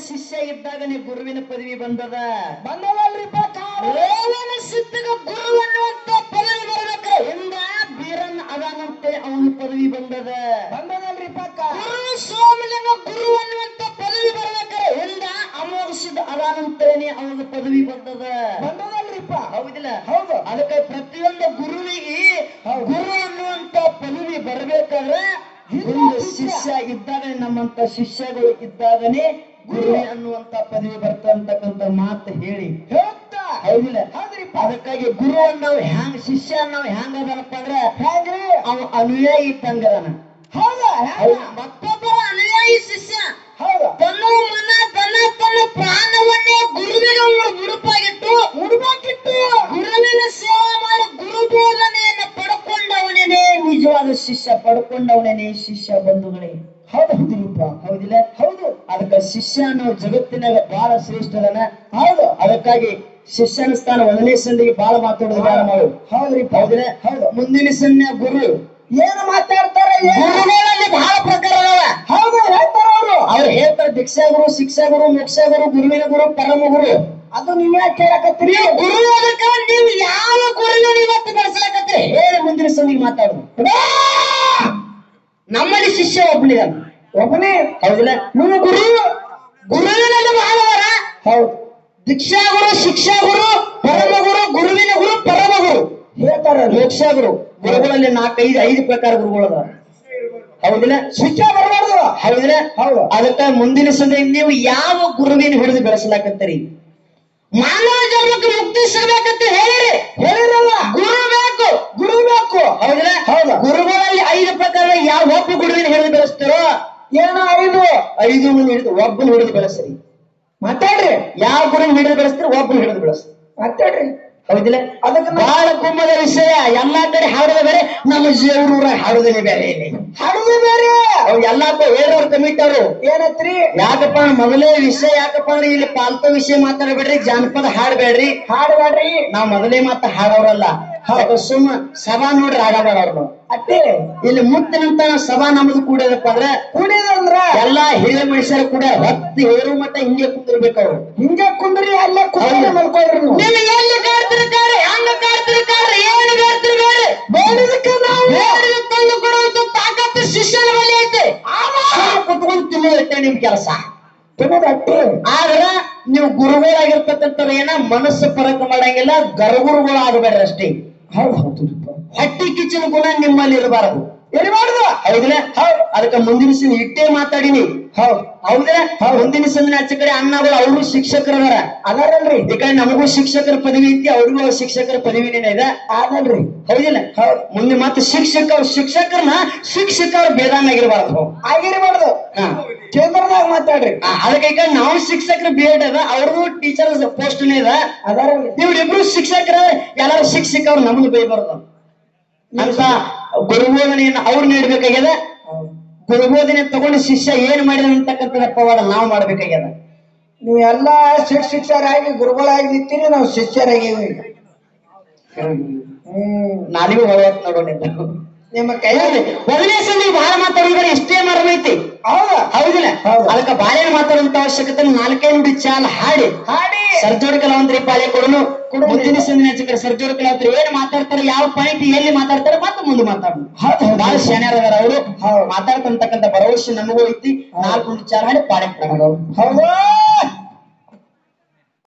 ಶಿಷ್ಯ ಇದ್ದಾಗನೇ ಗುರುವಿನ ಪದವಿ ಬಂದದ ಬಂದವಲ್ರಿಪ್ಪ ಕಾಲ ರೇವಣ ಸಿದ್ಧಗ ಗುರು ಅನ್ನುವಂತ ಪದವಿ ಬರ್ಬೇಕ್ರೆ ಹಿಂದ ಬೀರನ್ ಅದಾನಂತೆ ಅವನ ಪದವಿ ಬಂದದ ಬಂದವಲ್ರಿಪ್ಪ ಕಾಲ ಗುರು ಸೋಮಲಿಂಗ ಗುರು ಅನ್ನುವಂತ ಪದವಿ ಬರ್ಬೇಕ್ರೆ ಹಿಂದ ಅಮೋಘ ಸಿದ್ಧ ಅದಾನಂತೇನೆ ಅವನ ಪದವಿ ಬಂದದ ಬಂದವಲ್ರಿಪ್ಪ ಹೌದಿಲ್ಲ ಹೌದು ಅದಕ್ಕೆ ಪ್ರತಿಯೊಂದು ಗುರುವಿಗೆ ಹೌದು. ಗುರು ಅನ್ನುವಂತ ಪದವಿ ಬರಬೇಕಾದ್ರೆ ಒಂದು ಶಿಷ್ಯ ಇದ್ದಾಗನೇ ನಮ್ಮಂತ ಶಿಷ್ಯಗಳು ಇದ್ದಾಗನೇ ಗುರು ಅನ್ನುವಂತ ಪದವಿ ಬರ್ತಕ್ಕಂತ ಮಾತು ಹೇಳಿ ಹೇಳ್ತಾ ಹೌದಿಲ್ಲ ಹೌದ್ರಿಪ್ಪ ಅದಕ್ಕಾಗಿ ಗುರು ಅನ್ನವ್ ಹ್ಯಾಂಗ ಶಿಷ್ಯ ಅನ್ನವ್ ಹ್ಯಾಂಗ ಅದನಪ್ಪ ಅಂದ್ರೆ ಹೆಂಗ್ರಿ ಅವ ಅನುಯಾಯಿ ಇದ್ದಂಗದಾನ ಹೌದಾ ಹೆಂಗ? ಮತ್ತೊಬ್ಬರ ಅನುಯಾಯಿ ಶಿಷ್ಯ ಹೌದು ತನ್ನ ಮನ ತನ್ನ ತನ್ನ ಪ್ರಾಣವನ್ನೇ ಗುರುವಿಗೆ ಮುಡುಪಾಗಿಟ್ಟು ಉಡ್ಬೇಕಿತ್ತು ಗುರುವಿನ ಸೇವೆ ಮಾಡಿ ಗುರು ಬೋಧನೆಯನ್ನು ಪಡ್ಕೊಂಡವನೇ ನಿಜವಾದ ಶಿಷ್ಯ ಪಡ್ಕೊಂಡವನೇ ಶಿಷ್ಯ ಬಂಧುಗಳೇ ಹೌದು ಹೌದ್ರಿಪ್ಪ ಹೌದಿಲ್ಲ ಹೌದು ಅದಕ್ಕ ಶಿಷ್ಯ ಅನ್ನೋ ಜಗತ್ತಿನಾಗ ಬಹಳ ಶ್ರೇಷ್ಠದನ ಹೌದು ಅದಕ್ಕಾಗಿ ಶಿಷ್ಯನ ಸ್ಥಾನ ಒಂದನೇ ಸಂಧಿಗೆ ಬಹಳ ಮಾತಾಡೋದು ಬೇಡ ನಾವು ಹೌದ್ರಿಪ್ಪ ಹೌದಿಲ್ಲ ಹೌದು ಮುಂದಿನ ಸನ್ಯ ಗುರು ಏನು ಮಾತಾಡ್ತಾರ ಏನು ಗುರುಗಳಲ್ಲಿ ಬಹಳ ಪ್ರಕಾರ ಅದಾವ ಹೌದು ಹೇಳ್ತಾರ ಅವರು ಅವ್ರು ಹೇಳ್ತಾರೆ ದೀಕ್ಷಾ ಗುರು ಶಿಕ್ಷಾ ಗುರು ಮೋಕ್ಷ ಗುರು ಗುರುವಿನ ಗುರು ಪರಮ ಗುರು ಅದು ನೀವೇ ಕೇಳಕತ್ತೀರಿ ನೀವು ಗುರು ಅದಕ್ಕ ನೀವು ಯಾವ ಗುರುವಿನ ಇವತ್ತು ಬೆಳೆಸಲಕತ್ತೀರಿ ಹೇಳಿ ಮುಂದಿನ ಸಂದಿಗೆ ಮಾತಾಡುದು ನಮ್ಮಲ್ಲಿ ಶಿಷ್ಯ ಒಬ್ಬನಿದಾನ ಒಬ್ಬನೇ ಹೌದಿಲ್ಲ ನೀವು ಗುರು ಗುರುವಿನಲ್ಲಿ ಬಹಳ ಅದಾರ ಹೌದು ದೀಕ್ಷಾ ಗುರು ಶಿಕ್ಷಾ ಗುರು ಪರಮ ಗುರು ಗುರುವಿನ ಗುರು ಪರಮ ಗುರು ಹೇಳ್ತಾರ ಮೋಕ್ಷ ಗುರು ಗುರುಗಳಲ್ಲಿ ನಾಲ್ಕೈದು ಐದು ಪ್ರಕಾರ ಗುರುಗಳು ಅದಾವ ಹೌದಿಲ್ಲ ಶಿಕ್ಷೆ ಬರಬಾರ್ದು ಹೌದಿಲ್ಲ ಹೌದು ಅದಕ್ಕ ಮುಂದಿನ ಸಂದೇಹ ನೀವು ಯಾವ ಗುರುವಿನ ಹಿಡಿದು ಬೆಳೆಸಲಾಕತ್ತೀರಿ ಮಾನವ ಜನ್ಮಕ್ಕೆ ಮುಕ್ತಿ ಸಿಗಬೇಕಂತ ಹೇಳಿರಿ ಹೇಳಿರಲ್ಲ ಗುರು ಬೇಕು ಗುರು ಬೇಕು ಹೌದಿಲ್ಲ ಹೌದು. ಗುರುಗಳಲ್ಲಿ ಐದು ಪ್ರಕಾರ ಯಾವ ಒಬ್ಬ ಗುರುವಿನ ಹಿಡಿದು ಬೆಳೆಸ್ತಾರೋ ಏನೋ ಐದು ಐದು ಮಂದಿ ಹಿಡಿದು ಒಬ್ಬನ ಹಿಡಿದು ಬೆಳೆಸ್ರಿ ಮಾತಾಡ್ರಿ ಯಾವ ಗುರುವಿನ ಹಿಡಿದು ಬೆಳೆಸ್ತೀರಿ ಒಬ್ಬನ ಹಿಡಿದು ಬೆಳೆಸ್ರಿ ಮಾತಾಡ್ರಿ ಹೌದಿಲ್ಲ ಅದಕ್ಕೆ ನಾವು ಬಹಳ ಕುಂಭದ ವಿಷಯ ಎಲ್ಲಾ ಕಡೆ ಹಾಡೋದೇ ಬೇರೆ ನಮ್ಮ ಜೇವರೂರ ಹಾಡೋದೇ ಬೇರೆ ಇಲ್ಲಿ ಹಾಡುದು ಬೇರೆ ಅವ್ ಎಲ್ಲಾ ಹೇಳೋರು ಕಮಿಟಿ ಅವರು ಏನತ್ರಿ ಯಾಕಪ್ಪ ಅಂದ್ರೆ ಮೊದಲೇ ವಿಷಯ ಯಾಕಪ್ಪ ಅಂದ್ರೆ ಇಲ್ಲಿ ಪಾಲ್ತು ವಿಷಯ ಮಾತಾಡಬೇಡ್ರಿ ಜಾನಪದ ಹಾಡಬೇಡ್ರಿ ಹಾಡಬೇಡ್ರಿ ನಾವ್ ಮೊದಲೇ ಮಾತ ಹಾಡೋರಲ್ಲ ಯಾಕ ಸುಮ್ಮ ಸಭಾ ನೋಡ್ರಿ ಹಾಡಬೇಡವ್ರು ಅಟ್ಟೆ ಇಲ್ಲಿ ಮುತ್ತಿನಂತ ಸಭಾ ನಮ್ದು ಕೂಡದಪ್ಪ ಅಂದ್ರೆ ಕುಡಿದಂದ್ರ ಎಲ್ಲಾ ಹಿರಿಯ ಮನುಷ್ಯರು ಕೂಡ ಹತ್ತು ಹೇರು ಮಟ್ಟ ಹಿಂಗೆ ಕುಂದಿರ್ಬೇಕು ಅವ್ರು ಹಿಂಗ ಕುಂದ್ರಿ ಅಲ್ಲೇ ಕುಂದ್ರಿ ಹೌದು. ಮಲ್ಕೊಳ್ರಿ ನೀವು ನೀವು ಎಲ್ಲಿ ಕಾಡ್ತಿರ್ತಾರೆ ಹಂಗ ಕಾಡ್ತಿರ್ತಾರೆ ಏನು ಬೇಡ್ತಿರ್ಬೇಡಿ ಬೇಡದಕ್ಕೆ ನಾವು ಬೇಡಿದ ತಂದು ಕೊಡುವಂತ ತಾಕತ್ತು ಶಿಷ್ಯನ ಬಳಿ ಐತೆ ಸುಮ್ನೆ ಕುತ್ಕೊಂಡು ತಿನ್ನೋದಟ್ಟೆ ನಿಮ್ ಕೆಲಸ ತಿನ್ನೋದು ಅಟ್ಟೆ ಆದ್ರ ನೀವು ಗುರುಗಳಾಗಿರ್ತಕ್ಕಂಥವ್ರು ಏನ ಮನಸ್ಸು ಪರಕ ಮಾಡಂಗಿಲ್ಲ ಗರ್ಗುರುಗಳು ಆಗಬೇಡ್ರಿ ಅಷ್ಟೇ ಹೌದು ಹೌದು ಹೊಟ್ಟಿ ಕಿಚ್ಚಿನ ಗುಣ ನಿಮ್ಮಲ್ಲಿ ಇರಬಾರದು ಇರಬಾರ್ದು ಹೌದಿಲ್ಲ ಹೌದು ಅದಕ್ಕೆ ಮುಂದಿನ ಸಲ ಇಟ್ಟೇ ಮಾತಾಡಿನಿ ಹೌದು ಹೌದಿಲ್ಲ ಮುಂದಿನ ಸಲ ಆಚೆ ಕಡೆ ಅಣ್ಣಗಳು ಅವರು ಶಿಕ್ಷಕರದಾರ ಅದಾರಲ್ರಿ ಈ ಕಡೆ ನಮಗೂ ಶಿಕ್ಷಕರ ಪದವಿ ಐತಿ ಅವ್ರಿಗೂ ಶಿಕ್ಷಕರ ಪದವಿನೇ ಇದೆ ಅದಲ್ರಿ ಹೌದಿಲ್ಲ ಹೌದು ಮುಂದೆ ಮತ್ತೆ ಶಿಕ್ಷಕ ಶಿಕ್ಷಕರನ್ನ ಶಿಕ್ಷಕರ ಭೇದಾನಾಗಿರ್ಬಾರ್ದು ಆಗಿರ್ಬಾರ್ದು ಹಾ ಕೇಂದ್ರದಾಗ ಮಾತಾಡ್ರಿ ಆ, ಅದಕ್ಕೆ ಈಗ ನಾವು ಶಿಕ್ಷಕರ ಬಿ ಎಡ್ ಅದ ಅವ್ರದ್ದು ಟೀಚರ್ ಪೋಸ್ಟ್ ಇದೆ ಅದಾರಲ್ರಿ ಇವ್ರಿಬ್ರು ಶಿಕ್ಷಕರ ಎಲ್ಲಾರು ಶಿಕ್ಷಕರು ನಮ್ಮನ್ನು ಬೈಬಾರ್ದು ಅಂತ ಗುರುಬೋಧನೆಯನ್ನು ಅವ್ರು ನೀಡ್ಬೇಕಾಗ್ಯದ ಗುರುಬೋಧನೆ ತಗೊಂಡು ಶಿಷ್ಯ ಏನ್ ಮಾಡಿದ ಅಂತಕ್ಕಂಥದ ಪವಾಡ ನಾವು ಮಾಡ್ಬೇಕಾಗ್ಯದ ನೀವು ಎಲ್ಲಾ ಶಿಕ್ಷ ಶಿಕ್ಷರಾಗಿ ಗುರುಗಳಾಗಿ ನಿಂತೀರಿ ನಾವು ಶಿಷ್ಯರಾಗಿವಿ ಈಗ ಹ್ಮ್ ನಾಲಿಗೂ ಹೊಳವತ್ ನೋಡೋಣ ನಿಮ್ಮ ಕೈಯಲ್ಲಿ ಮೊದಲನೇ ಸಲ ಬಹಳ ಮಾತಾಡಿದ್ರೆ ಇಷ್ಟೇ ಮರಮೈತಿ ಹೌದಾ ಹೌದಿಲ್ಲ ಹೌದು. ಅದಕ್ಕೆ ಬಾಳೆ ಮಾತಾಡುವಂತ ಅವಶ್ಯಕತೆ ಇಲ್ಲ. ನಾಲ್ಕೈದು ನುಡಿ ಚಾಲ್ ಹಾಡಿ ಹಾಡಿ ಸರ್ಜೋಡಿ ಕಲಾವಂತರಿ ಪಾಳೆ ಕೊಡೋನು ಮುಂದಿನ ಸಂದಿನ ಹಚ್ಚಿಕಡೆ ಸರ್ಜೋಡಿ ಕಲಾವಂತರು ಏನ್ ಮಾತಾಡ್ತಾರೆ ಯಾವ ಪಾಯಿಂಟ್ ಎಲ್ಲಿ ಮಾತಾಡ್ತಾರೆ ಮತ್ತೆ ಮುಂದೆ ಮಾತಾಡೋಣ ಹೌದು, ಹೌದು. ಬಹಳ ಶಾನ್ಯಾರ ಅದಾರ ಅವರು ಹೌದು. ಮಾತಾಡ್ತಂತಕ್ಕಂಥ ಭರವಸೆ ನಮಗೂ ಐತಿ ನಾಲ್ಕು ನುಡಿ ಚಾಲ್ ಹಾಡಿ ಪಾಳೆ ಕೊಡೋಣ ಹೌದಾ